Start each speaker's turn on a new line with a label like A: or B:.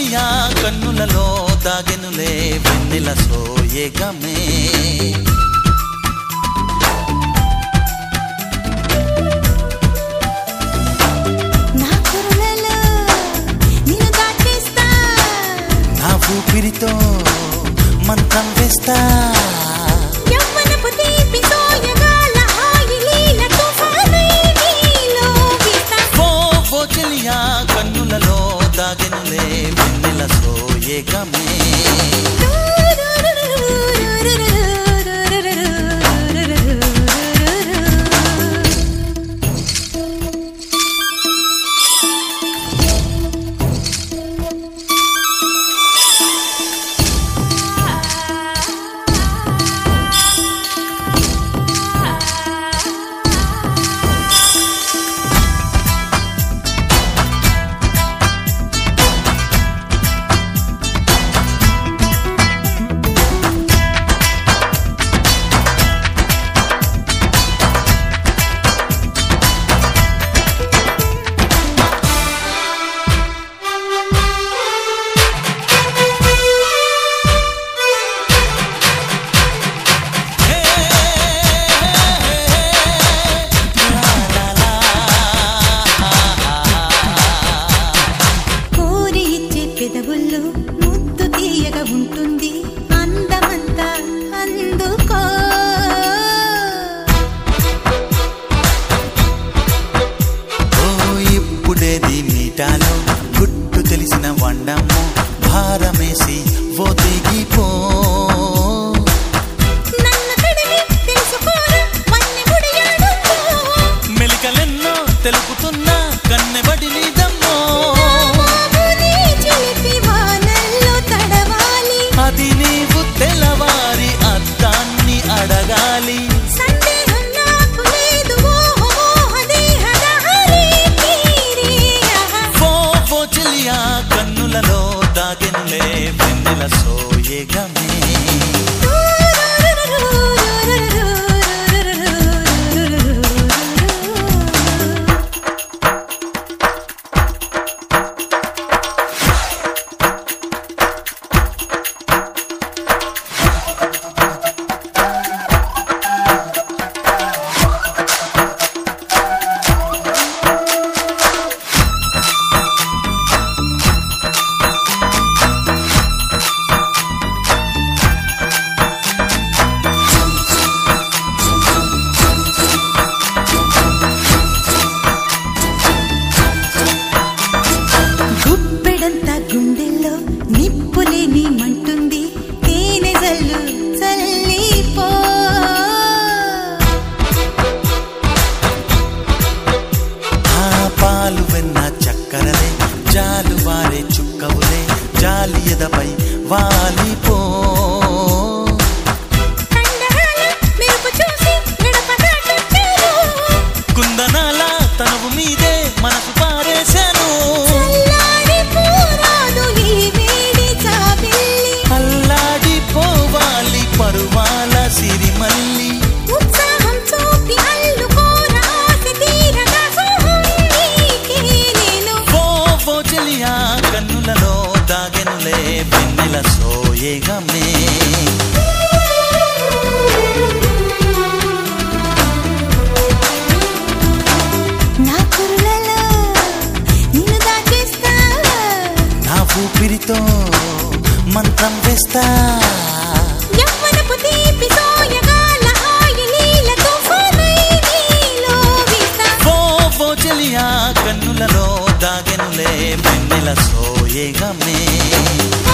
A: చెలియా కన్నులలో దాగెనులే వెన్నెల సోయగమే
B: నా కురులలో నిన్ను దాచేస్తా
A: నా ఊపిరితో మంత్రం వేస్తా
B: యవ్వనపు తీపి సోయగాల హాయి లీల తుఫానై నీలో వీస్తా.
A: ఓ ఓ చెలియా కన్నులలో దాగెనులే వెన్నెల సోయగమే
B: కోరి ఇచ్చే పెదవుల్లో ముద్దు తీయగా ఉంటుంది అందమంతా అందుకో
A: ఓ ఇప్పుడేది మీటాలో గుట్టు తెలిసిన వండము భారమేసి ఓ దిగిపో
B: నన్ను తడిమి తెలుసుకోరా వన్నె ముడియాడుకో
A: మెలికలెన్నో తెలుపుతున్నా కన్నెబడి నీదమ్మో
B: బాబుని చిలిపి వానల్లో తడవాలి
A: అది నీవు తెల్లవారి అద్దాన్ని అడగాలి
B: సందేహం నాకు లేదు ఓహో దేహదారి తీరి ఆహా.
A: ఓ ఓ చెలియా కన్నులలో దాగెనులే వెన్నెల సోయగమే
B: గుప్పెడంత గుండెల్లో నిప్పులేని మంటుంది తేనె జల్లు చల్లిపో
A: ఆ పాలు వెన్న చక్కరలే జాలు వారే చుక్కవులే జాలి ఎదపై వాలిపో
B: కండరాల మెరుపు చూసి నడపదాటొచ్చారు
A: కుందనాల తనువు మీదే మనసు పారేశాను
B: చల్లారి పోరాదు ఈ వేడి చాబిల్లి
A: అల్లాడి పోవాలి పరువాల సిరిమల్లి
B: ఉత్సాహం చూపి అల్లుకోరా ఆశ తీరగా సోహం నీకే నేను
A: ఓ ఓ చెలియా కన్నులలో దాగెనులే వెన్నెల సోయగమే
B: నా కురులలో నిన్ను దాచేస్తా
A: నా ఊపిరితో మంత్రం వేస్తా
B: యవ్వనపు తీపి సోయగాల హాయి లీల తుఫానై నీలో వీస్తా.
A: ఓ ఓ చెలియా కన్నులలో దాగెనులే వెన్నెల సోయగమే